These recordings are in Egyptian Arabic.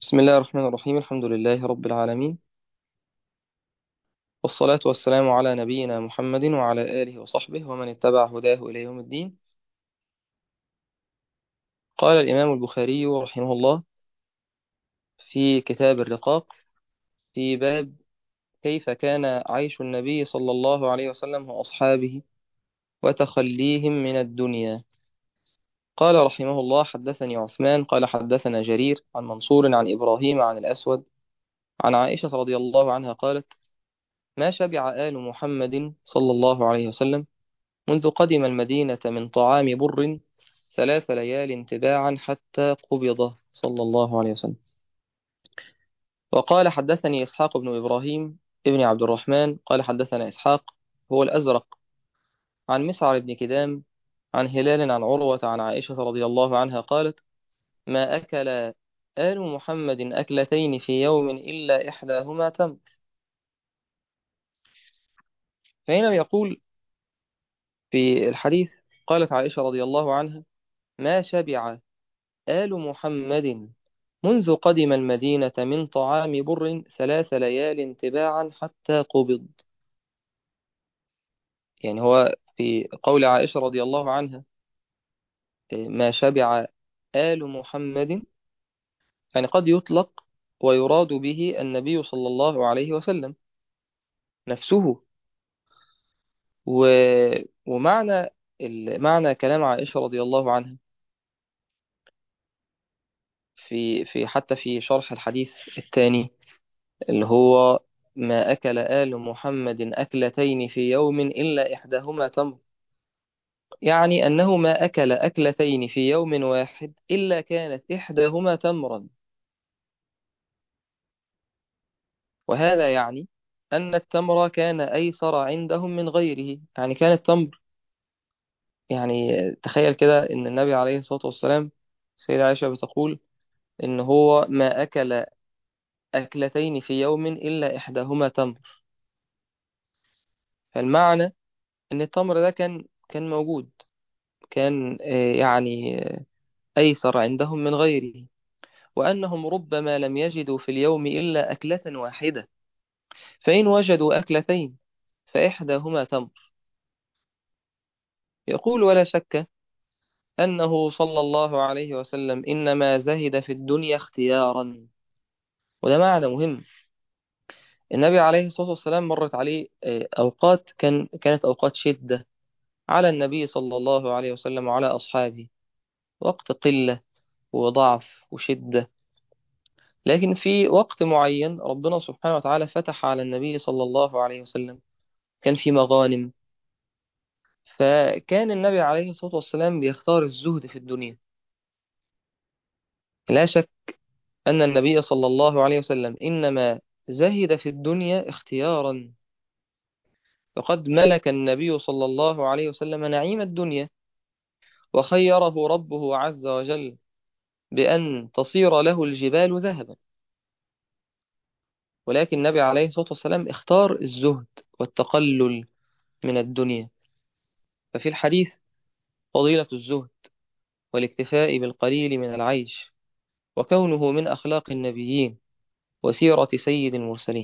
بسم الله الرحمن الرحيم الحمد لله رب العالمين والصلاة والسلام على نبينا محمد وعلى آله وصحبه ومن اتبع هداه إلى يوم الدين قال الإمام البخاري رحمه الله في كتاب الرقاق في باب كيف كان عيش النبي صلى الله عليه وسلم وأصحابه وتخليهم من الدنيا قال رحمه الله حدثني عثمان قال حدثنا جرير عن منصور عن إبراهيم عن الأسود عن عائشة رضي الله عنها قالت ما شبع آل محمد صلى الله عليه وسلم منذ قدم المدينة من طعام بر ثلاث ليال تباعا حتى قبض صلى الله عليه وسلم وقال حدثني إسحاق بن إبراهيم ابن عبد الرحمن قال حدثنا إسحاق هو الأزرق عن مسعر بن كدام عن هلال عن عروة عن عائشة رضي الله عنها قالت ما أكل آل محمد أكلتين في يوم إلا إحداهما تمر فهنا يقول في الحديث قالت عائشة رضي الله عنها ما شبع آل محمد منذ قدم المدينة من طعام بر ثلاث ليال تباعا حتى قبض يعني هو في قول عائشة رضي الله عنها ما شبع آل محمد يعني قد يطلق ويراد به النبي صلى الله عليه وسلم نفسه و... ومعنى ال- معنى كلام عائشة رضي الله عنها في في حتى في شرح الحديث الثاني اللي هو ما أكل آل محمد أكلتين في يوم إلا إحداهما تمر يعني أنه ما أكل أكلتين في يوم واحد إلا كانت إحداهما تمرا وهذا يعني أن التمر كان أيسر عندهم من غيره يعني كان التمر يعني تخيل كده أن النبي عليه الصلاة والسلام السيدة عائشة بتقول إن هو ما أكل أكلتين في يوم إلا إحداهما تمر فالمعنى أن التمر ده كان كان موجود كان آه، يعني آه، أيسر عندهم من غيره وأنهم ربما لم يجدوا في اليوم إلا أكلة واحدة فإن وجدوا أكلتين فإحداهما تمر يقول ولا شك أنه صلى الله عليه وسلم إنما زهد في الدنيا اختيارا وده معنى مهم النبي عليه الصلاة والسلام مرت عليه آه، أوقات كان كانت أوقات شدة على النبي صلى الله عليه وسلم وعلى أصحابه وقت قلة وضعف وشدة لكن في وقت معين ربنا سبحانه وتعالى فتح على النبي صلى الله عليه وسلم كان في مغانم فكان النبي عليه الصلاة والسلام بيختار الزهد في الدنيا لا شك أن النبي صلى الله عليه وسلم إنما زهد في الدنيا اختيارا فقد ملك النبي صلى الله عليه وسلم نعيم الدنيا وخيره ربه عز وجل بأن تصير له الجبال ذهبا ولكن النبي عليه الصلاة والسلام اختار الزهد والتقلل من الدنيا ففي الحديث فضيلة الزهد والاكتفاء بالقليل من العيش وكونه من أخلاق النبيين وسيرة سيد المرسلين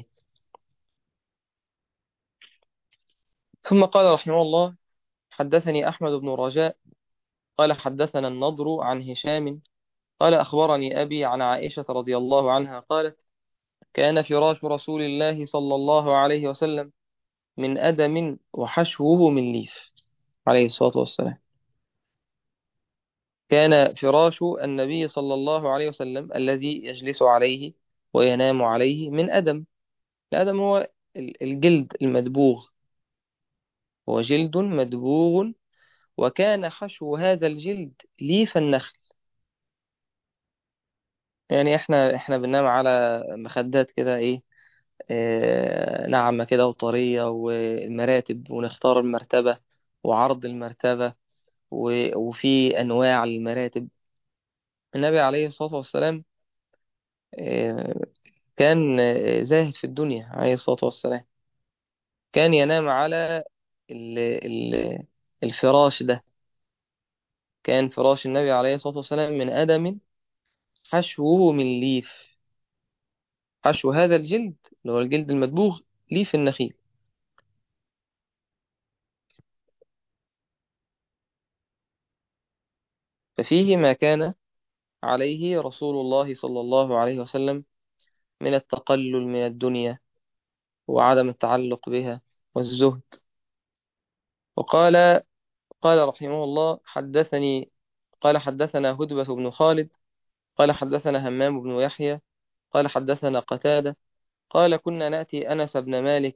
ثم قال رحمه الله حدثني أحمد بن رجاء قال حدثنا النضر عن هشام قال أخبرني أبي عن عائشة رضي الله عنها قالت كان فراش رسول الله صلى الله عليه وسلم من أدم وحشوه من ليف عليه الصلاة والسلام كان فراش النبي صلى الله عليه وسلم الذي يجلس عليه وينام عليه من أدم الأدم هو ال- الجلد المدبوغ هو جلد مدبوغ وكان حشو هذا الجلد ليف النخل يعني احنا احنا بننام على مخدات كده ايه آه ناعمة كده وطرية والمراتب ونختار المرتبة وعرض المرتبة و- وفي أنواع المراتب النبي عليه الصلاة والسلام آه كان آه، زاهد في الدنيا عليه الصلاة والسلام كان ينام على ال ال الفراش ده كان فراش النبي عليه الصلاة والسلام من أدم حشوه من ليف حشو هذا الجلد اللي هو الجلد المدبوغ لي في النخيل ففيه ما كان عليه رسول الله صلى الله عليه وسلم من التقلل من الدنيا وعدم التعلق بها والزهد وقال قال رحمه الله حدثني قال حدثنا هدبة بن خالد قال حدثنا همام بن يحيى قال حدثنا قتادة قال كنا نأتي أنس بن مالك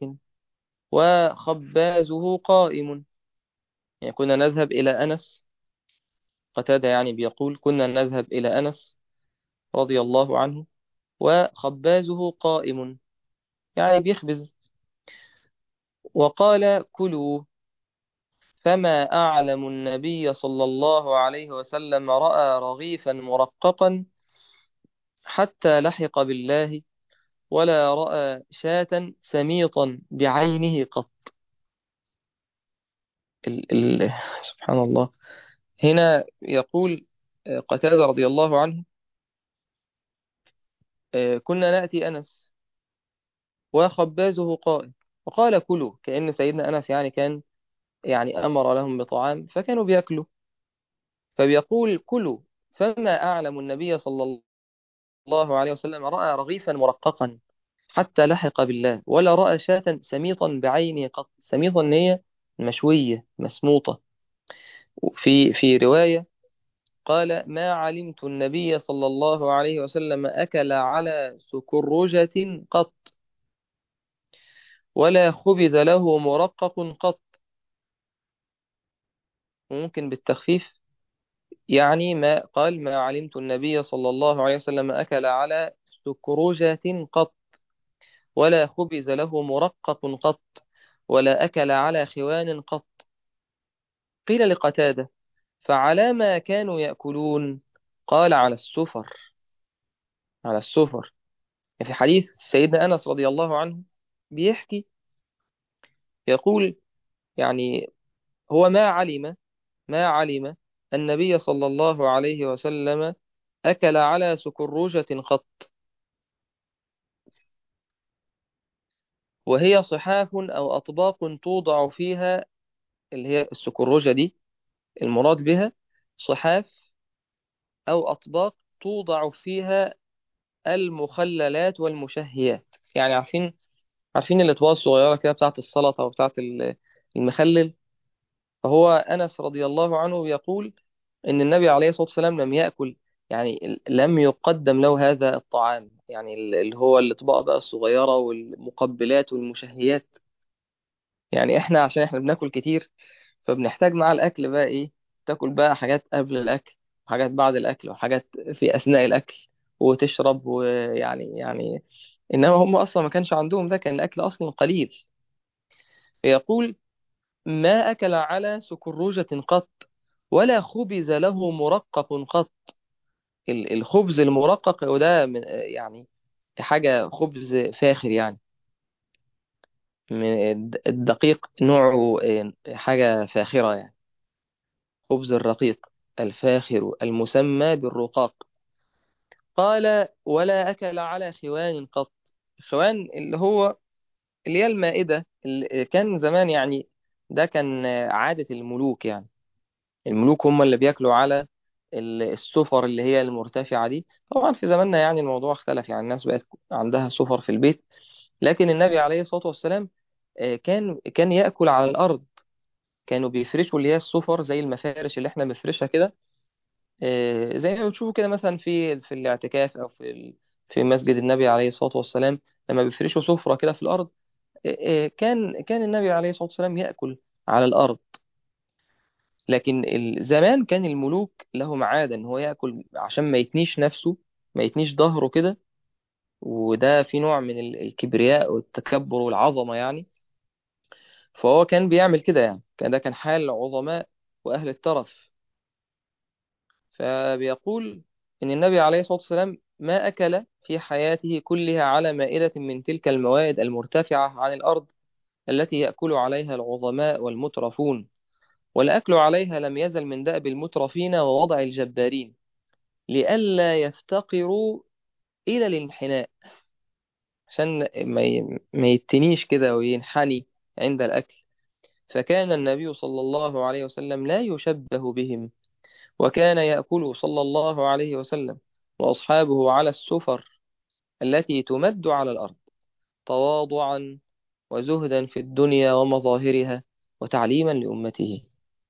وخبازه قائم يعني كنا نذهب إلى أنس قتادة يعني بيقول كنا نذهب إلى أنس رضي الله عنه وخبازه قائم يعني بيخبز وقال كلوا فما أعلم النبي صلى الله عليه وسلم رأى رغيفا مرققا حتى لحق بالله ولا رأى شاة سميطا بعينه قط ال ال سبحان الله هنا يقول آه، قتادة رضي الله عنه آه، كنا نأتي أنس وخبازه قائم وقال كلوا كأن سيدنا أنس يعني كان يعني أمر لهم بطعام فكانوا بيأكلوا فبيقول كلوا فما أعلم النبي صلى الله عليه وسلم رأى رغيفا مرققا حتى لحق بالله ولا رأى شاة سميطا بعينه قط سميطا إن هي مشوية مسموطة في في رواية قال ما علمت النبي صلى الله عليه وسلم أكل على سكرجة قط ولا خبز له مرقق قط ممكن بالتخفيف يعني ما قال ما علمت النبي صلى الله عليه وسلم أكل على سكرجة قط ولا خبز له مرقق قط ولا أكل على خوان قط قيل لقتادة فعلى ما كانوا يأكلون قال على السفر على السفر في حديث سيدنا أنس رضي الله عنه بيحكي يقول يعني هو ما علم ما علم النبي صلى الله عليه وسلم أكل على سكروجة قط وهي صحاف أو أطباق توضع فيها اللي هي السكروجة دي المراد بها صحاف أو أطباق توضع فيها المخللات والمشهيات يعني عارفين عارفين الأطباق الصغيرة كده بتاعة السلطة وبتاعة ال- المخلل فهو أنس رضي الله عنه يقول إن النبي عليه الصلاة والسلام لم يأكل يعني لم يقدم له هذا الطعام يعني ال- اللي هو الأطباق بقى الصغيرة والمقبلات والمشهيات يعني إحنا عشان إحنا بناكل كتير فبنحتاج مع الأكل بقى إيه تاكل بقى حاجات قبل الأكل وحاجات بعد الأكل وحاجات في أثناء الأكل وتشرب ويعني يعني إنما هم أصلا ما كانش عندهم ده كان الأكل أصلا قليل فيقول ما أكل على سكروجة قط ولا خبز له مرقق قط ال- الخبز المرقق وده من يعني حاجة خبز فاخر يعني من الد- الدقيق نوعه حاجة فاخرة يعني خبز الرقيق الفاخر المسمى بالرقاق قال ولا أكل على خوان قط خوان اللي هو اللي هي المائدة اللي كان زمان يعني ده كان عادة الملوك يعني الملوك هم اللي بياكلوا على ال- السفر اللي هي المرتفعة دي طبعا في زماننا يعني الموضوع اختلف يعني الناس بقت عندها سفر في البيت لكن النبي عليه الصلاة والسلام آه، كان كان يأكل على الأرض كانوا بيفرشوا اللي هي السفر زي المفارش اللي احنا بنفرشها كده آه، زي ما بتشوفوا كده مثلا في في الاعتكاف أو في ال- في مسجد النبي عليه الصلاة والسلام لما بيفرشوا سفرة كده في الأرض آه، آه، كان كان النبي عليه الصلاة والسلام يأكل على الأرض لكن ال- زمان كان الملوك لهم عادة ان هو ياكل عشان ما يتنيش نفسه ما يتنيش ظهره كده وده في نوع من ال- الكبرياء والتكبر والعظمة يعني فهو كان بيعمل كده يعني كان ده كان حال العظماء وأهل الترف فبيقول إن النبي عليه الصلاة والسلام ما أكل في حياته كلها على مائدة من تلك الموائد المرتفعة عن الأرض التي يأكل عليها العظماء والمترفون والأكل عليها لم يزل من دأب المترفين ووضع الجبارين لئلا يفتقروا إلى الانحناء عشان ما ي- ما يتنيش كده وينحني عند الأكل فكان النبي صلى الله عليه وسلم لا يشبه بهم وكان يأكل صلى الله عليه وسلم وأصحابه على السفر التي تمد على الأرض تواضعا وزهدا في الدنيا ومظاهرها وتعليما لأمته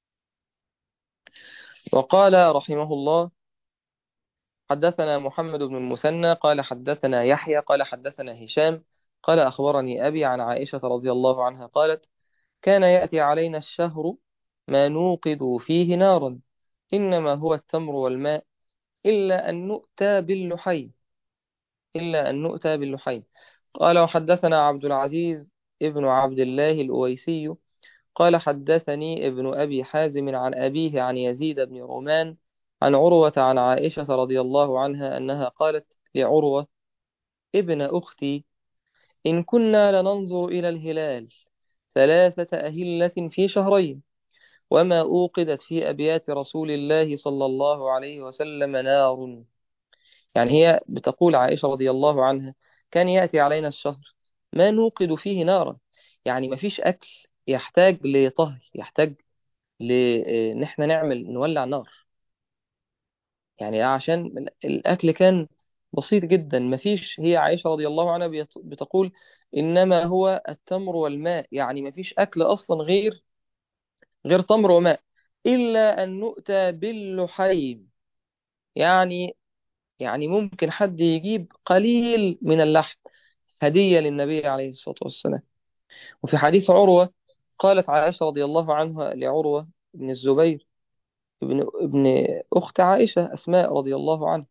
وقال رحمه الله حدثنا محمد بن المثنى قال حدثنا يحيى قال حدثنا هشام قال أخبرني أبي عن عائشة رضي الله عنها قالت كان يأتي علينا الشهر ما نوقد فيه نارا إنما هو التمر والماء إلا أن نؤتى باللحي إلا أن نؤتى باللحي قال وحدثنا عبد العزيز ابن عبد الله الأويسي قال حدثني ابن أبي حازم عن أبيه عن يزيد بن رومان عن عروة عن عائشة رضي الله عنها أنها قالت لعروة ابن أختي إن كنا لننظر إلى الهلال ثلاثة أهلة في شهرين وما أوقدت في أبيات رسول الله صلى الله عليه وسلم نار يعني هي بتقول عائشة رضي الله عنها كان يأتي علينا الشهر ما نوقد فيه نارا يعني ما فيش أكل يحتاج لطهي يحتاج لإن إحنا نعمل نولع نار يعني عشان الأكل كان بسيط جدا ما فيش هي عائشة رضي الله عنها بيت- بتقول إنما هو التمر والماء يعني ما فيش أكل أصلا غير غير تمر وماء إلا أن نؤتى باللحيم يعني يعني ممكن حد يجيب قليل من اللحم هدية للنبي عليه الصلاة والسلام وفي حديث عروة قالت عائشة رضي الله عنها لعروة بن الزبير ابن ابن أخت عائشة أسماء رضي الله عنها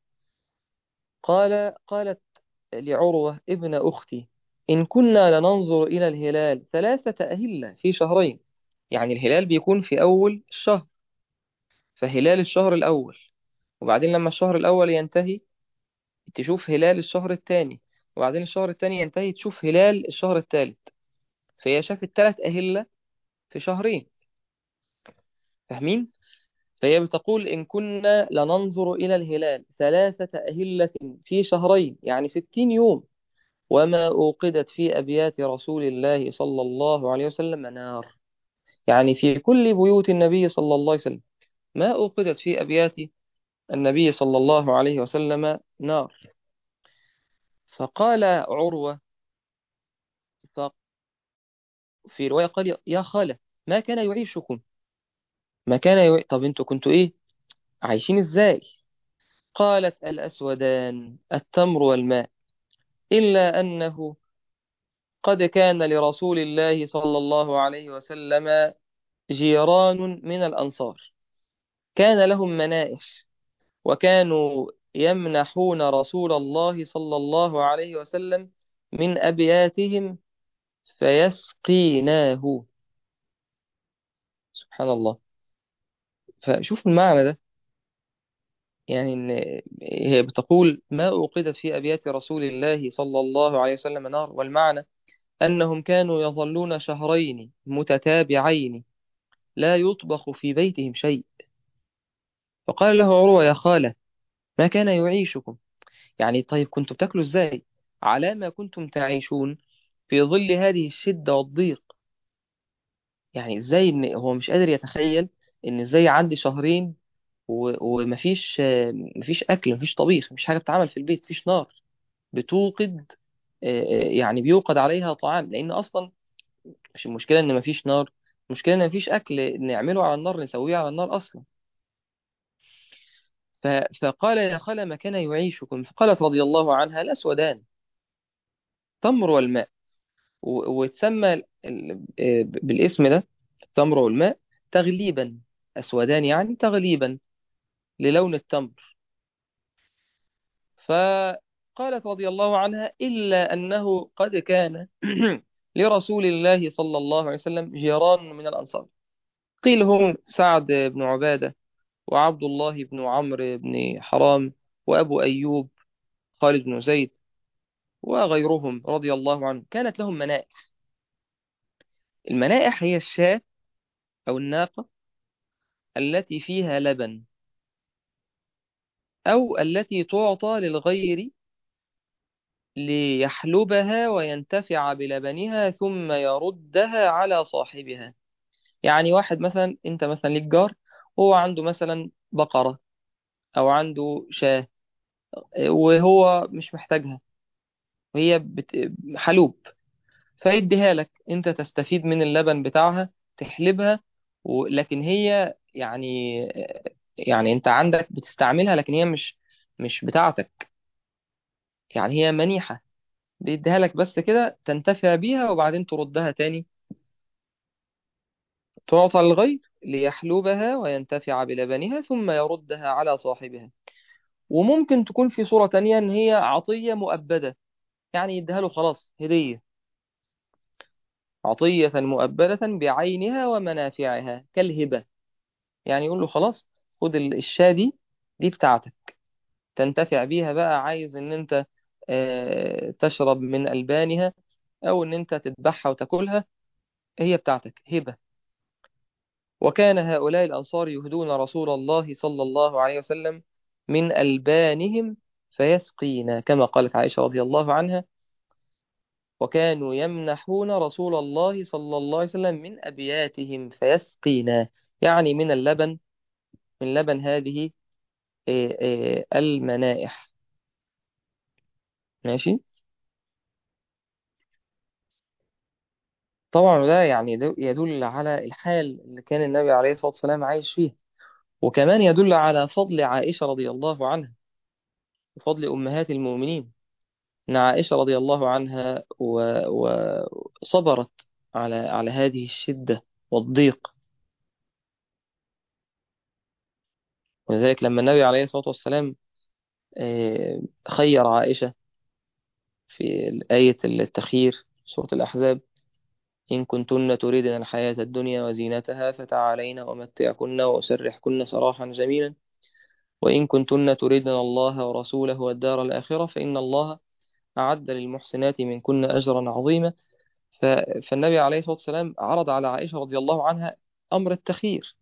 قال قالت لعروة ابن أختي إن كنا لننظر إلى الهلال ثلاثة أهلة في شهرين يعني الهلال بيكون في أول الشهر فهلال الشهر الأول وبعدين لما الشهر الأول ينتهي تشوف هلال الشهر الثاني وبعدين الشهر الثاني ينتهي تشوف هلال الشهر الثالث فهي شافت ثلاث أهلة في شهرين فاهمين؟ فهي بتقول إن كنا لننظر إلى الهلال ثلاثة أهلة في شهرين يعني ستين يوم وما أوقدت في أبيات رسول الله صلى الله عليه وسلم نار يعني في كل بيوت النبي صلى الله عليه وسلم ما أوقدت في أبيات النبي صلى الله عليه وسلم نار فقال عروة في رواية قال يا خالة ما كان يعيشكم ما كان يعي... طب انتوا كنتوا ايه عايشين ازاي قالت الأسودان التمر والماء إلا أنه قد كان لرسول الله صلى الله عليه وسلم جيران من الأنصار كان لهم منائح وكانوا يمنحون رسول الله صلى الله عليه وسلم من أبياتهم فيسقيناه سبحان الله فشوف المعنى ده يعني إن هي بتقول ما أوقدت في أبيات رسول الله صلى الله عليه وسلم نار والمعنى أنهم كانوا يظلون شهرين متتابعين لا يطبخ في بيتهم شيء فقال له عروة يا خالة ما كان يعيشكم يعني طيب كنتم بتاكلوا ازاي على ما كنتم تعيشون في ظل هذه الشدة والضيق يعني ازاي ان هو مش قادر يتخيل ان ازاي عندي شهرين و- ومفيش آه، مفيش اكل مفيش طبيخ مفيش حاجة بتتعمل في البيت مفيش نار بتوقد آه، آه، يعني بيوقد عليها طعام لان اصلا مش المشكلة ان مفيش نار المشكلة ان مفيش اكل نعمله على النار نسويه على النار اصلا ف- فقال يا خالة ما كان يعيشكم فقالت رضي الله عنها الأسودان التمر والماء و- وتسمى ال- ال- آه، بالاسم ده التمر والماء تغليبا أسودان يعني تغليبا للون التمر فقالت رضي الله عنها إلا أنه قد كان لرسول الله صلى الله عليه وسلم جيران من الأنصار قيل هم سعد بن عبادة وعبد الله بن عمرو بن حرام وأبو أيوب خالد بن زيد وغيرهم رضي الله عنهم كانت لهم منائح المنائح هي الشاة أو الناقة التي فيها لبن أو التي تعطى للغير ليحلبها وينتفع بلبنها ثم يردها على صاحبها يعني واحد مثلا انت مثلا ليك جار وهو عنده مثلا بقرة او عنده شاة وهو مش محتاجها وهي بت... حلوب فيديها لك انت تستفيد من اللبن بتاعها تحلبها و... لكن هي يعني يعني انت عندك بتستعملها لكن هي مش مش بتاعتك يعني هي منيحة بيديها لك بس كده تنتفع بيها وبعدين تردها تاني تعطى للغير ليحلبها وينتفع بلبنها ثم يردها على صاحبها وممكن تكون في صورة تانية ان هي عطية مؤبدة يعني يديها له خلاص هدية عطية مؤبدة بعينها ومنافعها كالهبة يعني يقول له خلاص خد ال- الشاة دي دي بتاعتك تنتفع بيها بقى عايز ان انت آه، تشرب من ألبانها او ان انت تذبحها وتاكلها هي بتاعتك هبة وكان هؤلاء الأنصار يهدون رسول الله صلى الله عليه وسلم من ألبانهم فيسقينا كما قالت عائشة رضي الله عنها وكانوا يمنحون رسول الله صلى الله عليه وسلم من أبياتهم فيسقينا يعني من اللبن من لبن هذه آه، آه، المنائح ماشي طبعا ده يعني ده يدل على الحال اللي كان النبي عليه الصلاة والسلام عايش فيه وكمان يدل على فضل عائشة رضي الله عنها وفضل أمهات المؤمنين إن عائشة رضي الله عنها وصبرت على على هذه الشدة والضيق ولذلك لما النبي عليه الصلاة والسلام آه، خير عائشة في آية التخيير سورة الأحزاب إن كنتن تريدن الحياة الدنيا وزينتها فتعالين أمتعكن وأسرحكن سراحا جميلا وإن كنتن تريدن الله ورسوله والدار الآخرة فإن الله أعد للمحسنات منكن أجرا عظيما ف... فالنبي عليه الصلاة والسلام عرض على عائشة رضي الله عنها أمر التخيير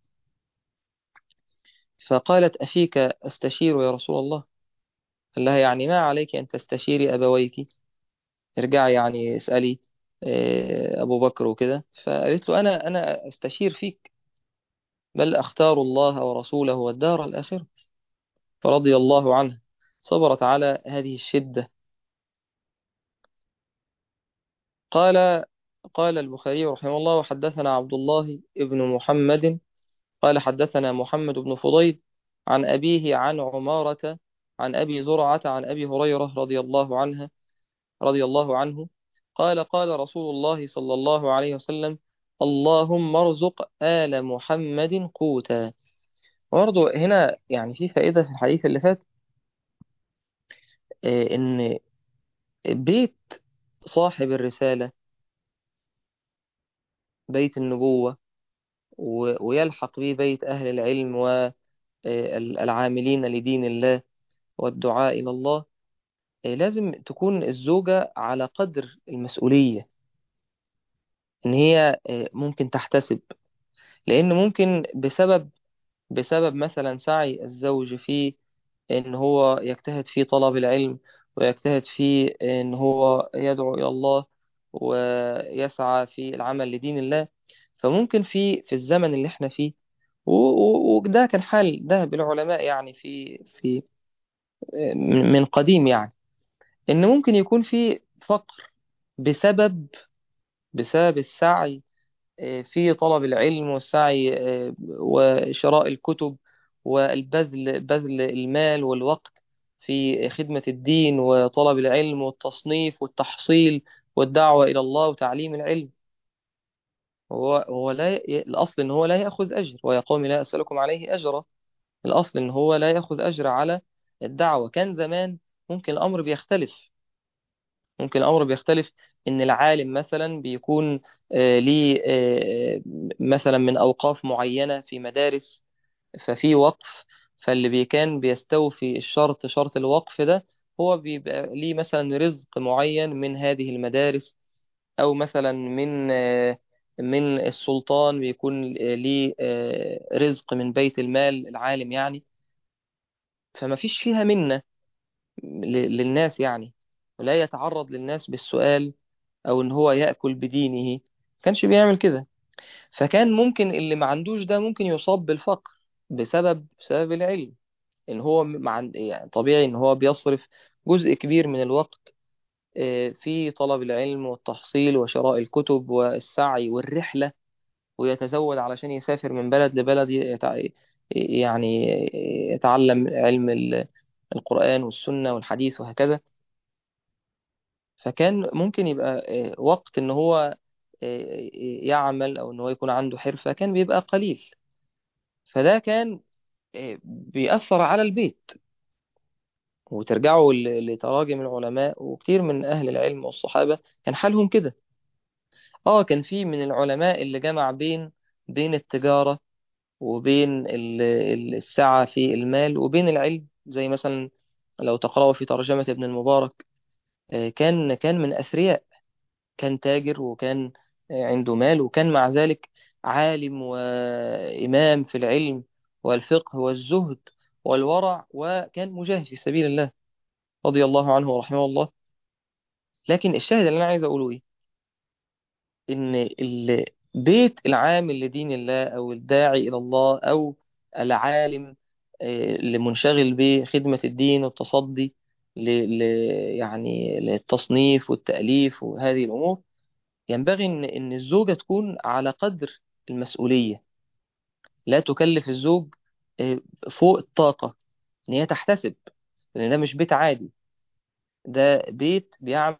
فقالت أفيك أستشير يا رسول الله قال لها يعني ما عليك أن تستشيري أبويك ارجعي يعني اسألي آه، أبو بكر وكده فقالت له أنا أنا أستشير فيك بل أختار الله ورسوله والدار الآخرة فرضي الله عنها صبرت على هذه الشدة قال قال البخاري رحمه الله وحدثنا عبد الله ابن محمد قال حدثنا محمد بن فضيل عن أبيه عن عمارة عن أبي زرعة عن أبي هريرة رضي الله عنها رضي الله عنه قال قال رسول الله صلى الله عليه وسلم اللهم ارزق آل محمد قوتا برضه هنا يعني في فائدة في الحديث اللي فات آه، إن بيت صاحب الرسالة بيت النبوة و- ويلحق به بيت أهل العلم والعاملين لدين الله والدعاء إلى الله آه، لازم تكون الزوجة على قدر المسؤولية إن هي آه، ممكن تحتسب لأن ممكن بسبب بسبب مثلا سعي الزوج في إن هو يجتهد في طلب العلم ويجتهد في إن هو يدعو إلى الله ويسعى في العمل لدين الله فممكن في في الزمن اللي احنا فيه و- و- وده كان حال ده بالعلماء يعني في في من من قديم يعني إن ممكن يكون في فقر بسبب بسبب السعي آه، في طلب العلم والسعي آه، وشراء الكتب والبذل بذل المال والوقت في خدمة الدين وطلب العلم والتصنيف والتحصيل والدعوة إلى الله وتعليم العلم هو هو لا ي... الأصل إن هو لا يأخذ أجر ويا قوم لا أسألكم عليه أجرا الأصل إن هو لا يأخذ أجر على الدعوة كان زمان ممكن الأمر بيختلف ممكن الأمر بيختلف إن العالم مثلا بيكون آه، ليه آه، مثلا من أوقاف معينة في مدارس ففي وقف فاللي بي كان بيستوفي الشرط شرط الوقف ده هو بيبقى ليه مثلا رزق معين من هذه المدارس أو مثلا من آه، من السلطان بيكون ليه آه، رزق من بيت المال العالم يعني فما فيش فيها منة ل- للناس يعني ولا يتعرض للناس بالسؤال أو إن هو يأكل بدينه ما كانش بيعمل كده فكان ممكن اللي ما عندوش ده ممكن يصاب بالفقر بسبب بسبب العلم إن هو مع يعني طبيعي إن هو بيصرف جزء كبير من الوقت آه، في طلب العلم والتحصيل وشراء الكتب والسعي والرحلة ويتزود علشان يسافر من بلد لبلد يتع... يعني يتعلم علم ال- القرآن والسنة والحديث وهكذا فكان ممكن يبقى آه، وقت إن هو آه، يعمل أو إن هو يكون عنده حرفة كان بيبقى قليل فده كان آه، بيأثر على البيت وترجعوا ل- لتراجم العلماء وكتير من أهل العلم والصحابة كان حالهم كده اه كان في من العلماء اللي جمع بين بين التجارة وبين ال- ال- السعة في المال وبين العلم زي مثلا لو تقرأوا في ترجمة ابن المبارك آه، كان كان من أثرياء كان تاجر وكان آه، عنده مال وكان مع ذلك عالم وإمام في العلم والفقه والزهد والورع وكان مجاهد في سبيل الله رضي الله عنه ورحمه الله لكن الشاهد اللي أنا عايز أقوله إيه إن البيت العامل لدين الله أو الداعي إلى الله أو العالم آه، اللي منشغل بخدمة الدين والتصدي ل... ل... يعني للتصنيف والتأليف وهذه الأمور ينبغي إن إن الزوجة تكون على قدر المسؤولية لا تكلف الزوج آه، فوق الطاقة إن هي تحتسب لأن ده مش بيت عادي ده بيت بيعمل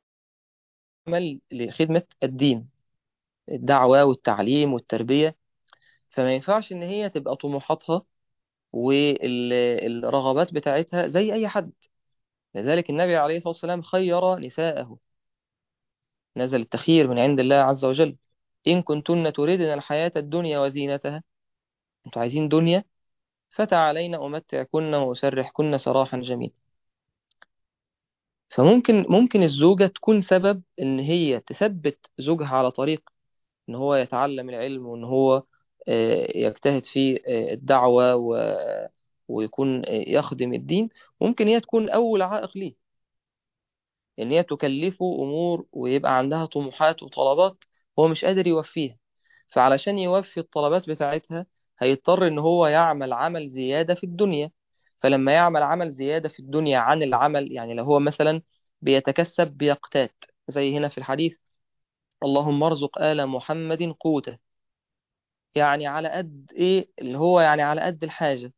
لخدمة الدين الدعوة والتعليم والتربية فما ينفعش إن هي تبقى طموحاتها والرغبات بتاعتها زي أي حد لذلك النبي عليه الصلاة والسلام خير نساءه نزل التخيير من عند الله عز وجل إن كنتن تردن الحياة الدنيا وزينتها أنتوا عايزين دنيا فتعالين أمتعكن وأسرحكن سراحا جميلا فممكن ممكن الزوجة تكون سبب إن هي تثبت زوجها على طريق إن هو يتعلم العلم وإن هو آه، يجتهد في آه، الدعوة و- ويكون آه، يخدم الدين ممكن هي تكون أول عائق ليه إن هي تكلفه أمور ويبقى عندها طموحات وطلبات هو مش قادر يوفيها فعلشان يوفي الطلبات بتاعتها هيضطر إن هو يعمل عمل زيادة في الدنيا فلما يعمل عمل زيادة في الدنيا عن العمل يعني لو هو مثلا بيتكسب بيقتات زي هنا في الحديث اللهم ارزق آل محمد قوته يعني على قد إيه اللي هو يعني على قد الحاجة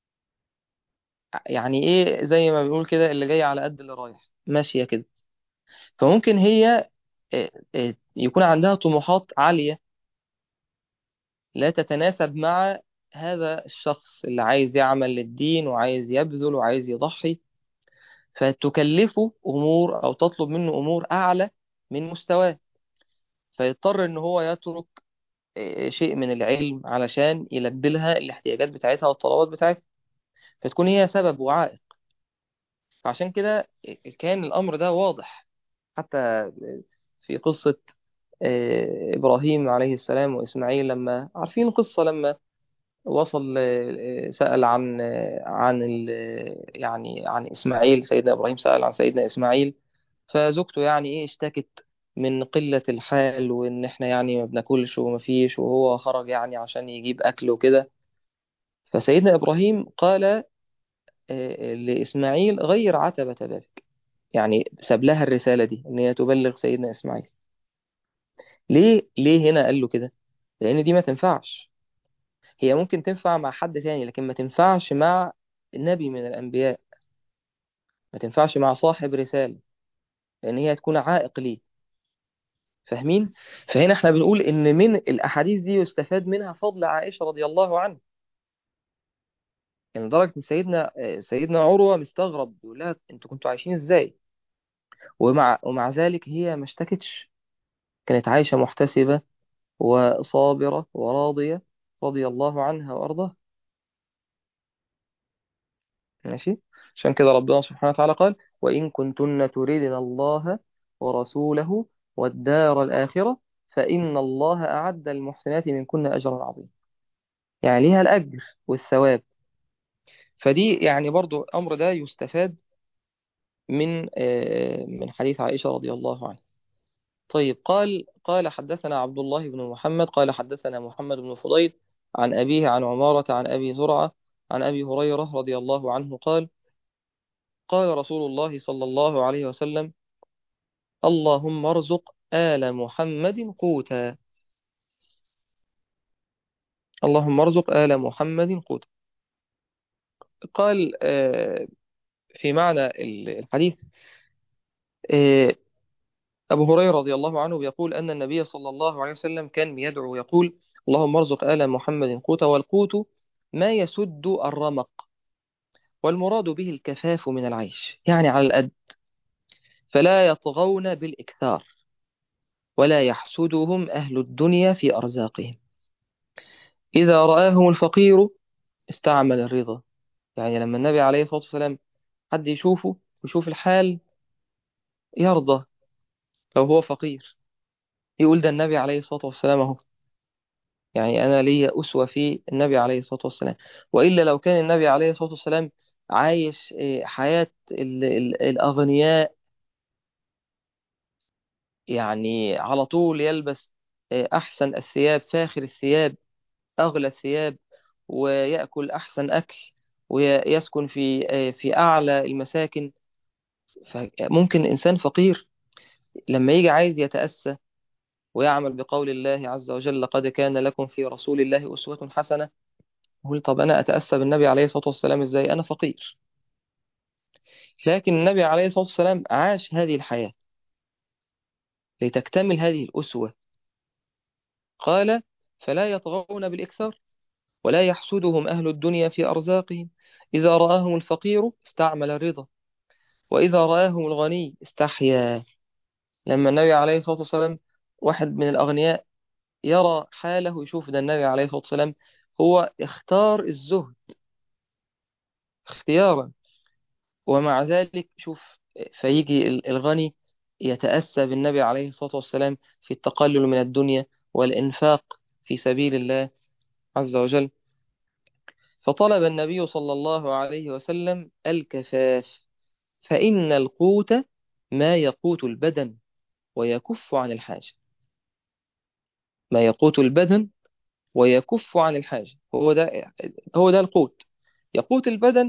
يعني إيه زي ما بنقول كده اللي جاي على قد اللي رايح ماشية كده فممكن هي آه، آه، يكون عندها طموحات عالية لا تتناسب مع هذا الشخص اللي عايز يعمل للدين وعايز يبذل وعايز يضحي فتكلفه أمور أو تطلب منه أمور أعلى من مستواه فيضطر إن هو يترك آه، شيء من العلم علشان يلبي لها الاحتياجات بتاعتها والطلبات بتاعتها فتكون هي سبب وعائق فعشان كده كان الأمر ده واضح حتى في قصة آه، إبراهيم عليه السلام وإسماعيل لما عارفين قصة لما وصل آه، سأل عن آه، عن ال يعني عن إسماعيل سيدنا إبراهيم سأل عن سيدنا إسماعيل فزوجته يعني إيه اشتكت من قلة الحال وإن إحنا يعني ما بناكلش وما فيش وهو خرج يعني عشان يجيب أكل وكده فسيدنا إبراهيم قال آه، لإسماعيل غير عتبة بابك يعني ساب لها الرسالة دي إن هي تبلغ سيدنا إسماعيل ليه ليه هنا قال له كده لأن دي ما تنفعش هي ممكن تنفع مع حد تاني لكن ما تنفعش مع نبي من الأنبياء ما تنفعش مع صاحب رسالة لأن هي هتكون عائق ليه فاهمين؟ فهنا احنا بنقول إن من الأحاديث دي يستفاد منها فضل عائشة رضي الله عنها يعني لدرجة إن سيدنا سيدنا عروة مستغرب بيقول لها أنتوا كنتوا عايشين إزاي؟ ومع ومع ذلك هي ما اشتكتش كانت عايشة محتسبة وصابرة وراضية رضي الله عنها وأرضاها ماشي عشان كده ربنا سبحانه وتعالى قال وإن كنتن تريدن الله ورسوله والدار الآخرة فإن الله أعد المحسنات منكن أجرا عظيما يعني ليها الأجر والثواب فدي يعني برضو الأمر ده يستفاد من آه، من حديث عائشة رضي الله عنها طيب قال قال حدثنا عبد الله بن محمد قال حدثنا محمد بن فضيل عن أبيه عن عمارة عن أبي زرعة عن أبي هريرة رضي الله عنه قال قال رسول الله صلى الله عليه وسلم اللهم ارزق آل محمد قوتا اللهم ارزق آل محمد قوتا قال آه، في معنى الحديث آه، أبو هريرة رضي الله عنه يقول أن النبي صلى الله عليه وسلم كان يدعو يقول اللهم ارزق آل محمد قوتا والقوت ما يسد الرمق والمراد به الكفاف من العيش يعني على الأد فلا يطغون بالإكثار ولا يحسدهم أهل الدنيا في أرزاقهم إذا رآهم الفقير استعمل الرضا يعني لما النبي عليه الصلاة والسلام حد يشوفه ويشوف الحال يرضى لو هو فقير يقول ده النبي عليه الصلاة والسلام أهو يعني أنا لي أسوة في النبي عليه الصلاة والسلام وإلا لو كان النبي عليه الصلاة والسلام عايش إيه، حياة ال- ال- الأغنياء يعني على طول يلبس إيه، أحسن الثياب فاخر الثياب أغلى الثياب ويأكل أحسن أكل ويسكن في إيه، في أعلى المساكن فممكن إنسان فقير لما يجي عايز يتأسى ويعمل بقول الله عز وجل لقد كان لكم في رسول الله أسوة حسنة يقول طب أنا أتأسى بالنبي عليه الصلاة والسلام إزاي أنا فقير لكن النبي عليه الصلاة والسلام عاش هذه الحياة لتكتمل هذه الأسوة قال فلا يطغون بالإكثار ولا يحسدهم أهل الدنيا في أرزاقهم إذا رآهم الفقير استعمل الرضا وإذا رآهم الغني استحيا لما النبي عليه الصلاة والسلام واحد من الأغنياء يرى حاله يشوف ده النبي عليه الصلاة والسلام هو اختار الزهد اختيارا ومع ذلك شوف فيجي ال- الغني يتأسى بالنبي عليه الصلاة والسلام في التقلل من الدنيا والإنفاق في سبيل الله عز وجل فطلب النبي صلى الله عليه وسلم الكفاف فإن القوت ما يقوت البدن ويكف عن الحاجة ما يقوت البدن ويكف عن الحاجة هو ده هو ده القوت يقوت البدن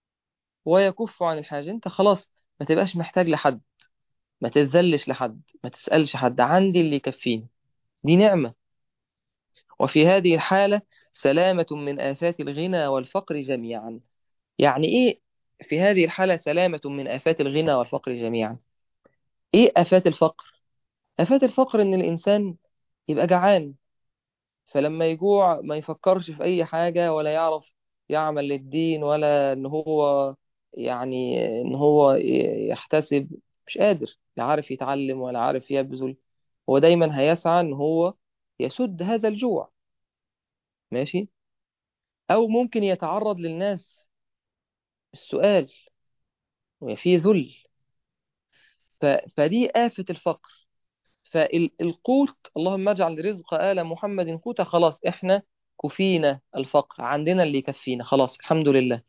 ويكف عن الحاجة انت خلاص ما تبقاش محتاج لحد ما تتذلش لحد ما تسألش حد عندي اللي يكفيني دي نعمة وفي هذه الحالة سلامة من آفات الغنى والفقر جميعا يعني إيه في هذه الحالة سلامة من آفات الغنى والفقر جميعا إيه آفات الفقر؟ آفات الفقر إن الإنسان يبقى جعان فلما يجوع ما يفكرش في أي حاجة ولا يعرف يعمل للدين ولا إن هو يعني إن هو ي- يحتسب مش قادر لا عارف يتعلم ولا عارف يبذل هو دايما هيسعى إن هو يسد هذا الجوع ماشي أو ممكن يتعرض للناس السؤال وفيه ذل ف... فدي آفة الفقر فالقوت اللهم اجعل رزق آل محمد قوتا خلاص احنا كفينا الفقر عندنا اللي يكفينا خلاص الحمد لله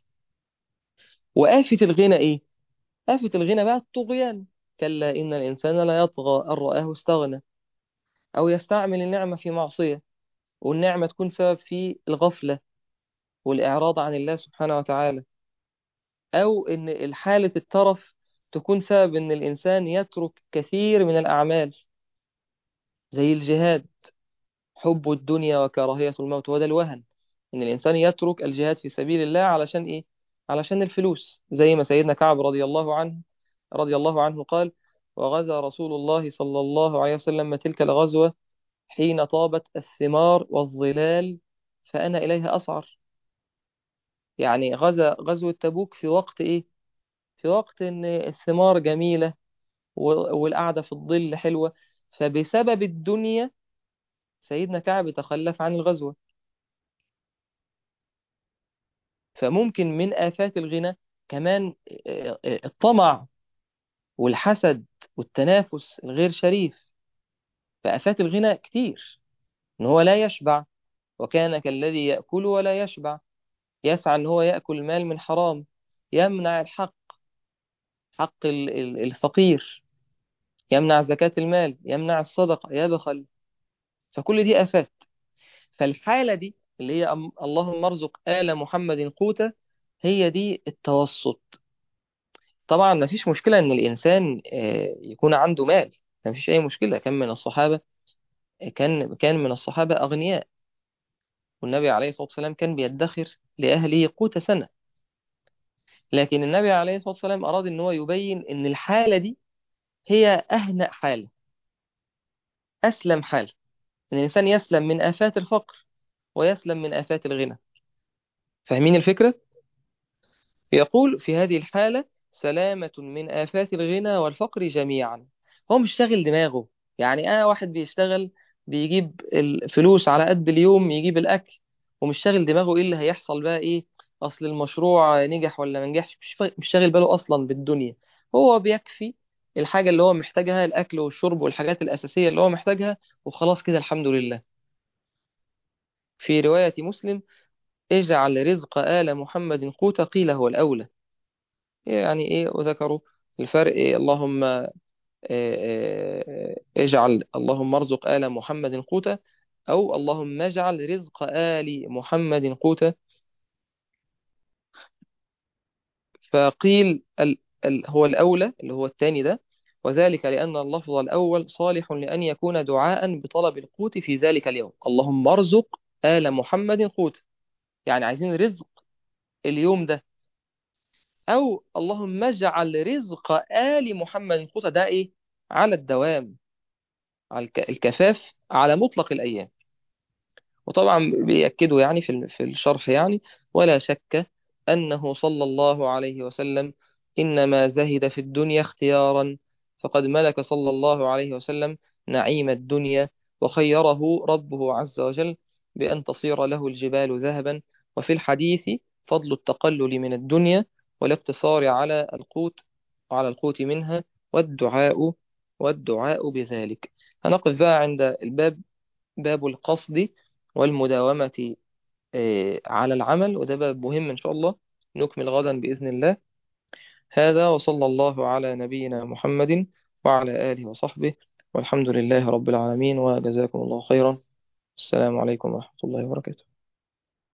وآفة الغنى ايه آفة الغنى بقى الطغيان كلا إن الإنسان لا يطغى أن رآه استغنى أو يستعمل النعمة في معصية والنعمة تكون سبب في الغفلة والإعراض عن الله سبحانه وتعالى أو إن الحالة الترف تكون سبب إن الإنسان يترك كثير من الأعمال زي الجهاد حب الدنيا وكراهية الموت وده الوهن إن الإنسان يترك الجهاد في سبيل الله علشان إيه؟ علشان الفلوس زي ما سيدنا كعب رضي الله عنه رضي الله عنه قال وغزا رسول الله صلى الله عليه وسلم تلك الغزوة حين طابت الثمار والظلال فأنا إليها أسعر يعني غزا غزوة تبوك في وقت إيه؟ في وقت إن الثمار جميلة و- والقعدة في الظل حلوة فبسبب الدنيا سيدنا كعب تخلف عن الغزوة فممكن من آفات الغنى كمان آه، آه، الطمع والحسد والتنافس الغير شريف فآفات الغنى كتير إن هو لا يشبع وكان كالذي يأكل ولا يشبع يسعى إن هو يأكل المال من حرام يمنع الحق حق ال- ال- الفقير يمنع زكاة المال يمنع الصدقة يبخل فكل دي آفات فالحالة دي اللي هي أم- اللهم ارزق آل محمد قوتا هي دي التوسط طبعا ما فيش مشكلة إن الإنسان آه، يكون عنده مال ما فيش أي مشكلة كان من الصحابة كان كان من الصحابة أغنياء والنبي عليه الصلاة والسلام كان بيدخر لأهله قوت سنة لكن النبي عليه الصلاة والسلام أراد إن هو يبين إن الحالة دي هي أهنأ حالة أسلم حالة إن الإنسان يسلم من آفات الفقر ويسلم من آفات الغنى فاهمين الفكرة؟ يقول في هذه الحالة سلامة من آفات الغنى والفقر جميعا هو مش شاغل دماغه يعني أنا واحد بيشتغل بيجيب الفلوس على قد اليوم يجيب الأكل ومش شاغل دماغه إيه اللي هيحصل بقى إيه أصل المشروع نجح ولا ما نجحش مش فا- مش شاغل باله أصلا بالدنيا هو بيكفي الحاجة اللي هو محتاجها الأكل والشرب والحاجات الأساسية اللي هو محتاجها وخلاص كده الحمد لله في رواية مسلم اجعل رزق آل محمد قوت قيل هو الأولى يعني ايه وذكروا الفرق إيه اللهم آه، آه، اجعل اللهم ارزق آل محمد قوتا أو اللهم اجعل رزق آل محمد قوتا فقيل ال ال هو الأولى اللي هو الثاني ده وذلك لأن اللفظ الأول صالح لأن يكون دعاء بطلب القوت في ذلك اليوم اللهم ارزق آل محمد قوتا يعني عايزين رزق اليوم ده أو اللهم اجعل رزق آل محمد قوتا ده إيه على الدوام على الك- الكفاف على مطلق الأيام وطبعا بيأكدوا يعني في ال- في الشرح يعني ولا شك أنه صلى الله عليه وسلم إنما زهد في الدنيا اختيارا فقد ملك صلى الله عليه وسلم نعيم الدنيا وخيره ربه عز وجل بأن تصير له الجبال ذهبا وفي الحديث فضل التقلل من الدنيا والاقتصار على القوت وعلى القوت منها والدعاء والدعاء بذلك هنقف بقى عند الباب باب القصد والمداومة آه، على العمل وده باب مهم إن شاء الله نكمل غدا بإذن الله هذا وصلى الله على نبينا محمد وعلى آله وصحبه والحمد لله رب العالمين وجزاكم الله خيرا السلام عليكم ورحمة الله وبركاته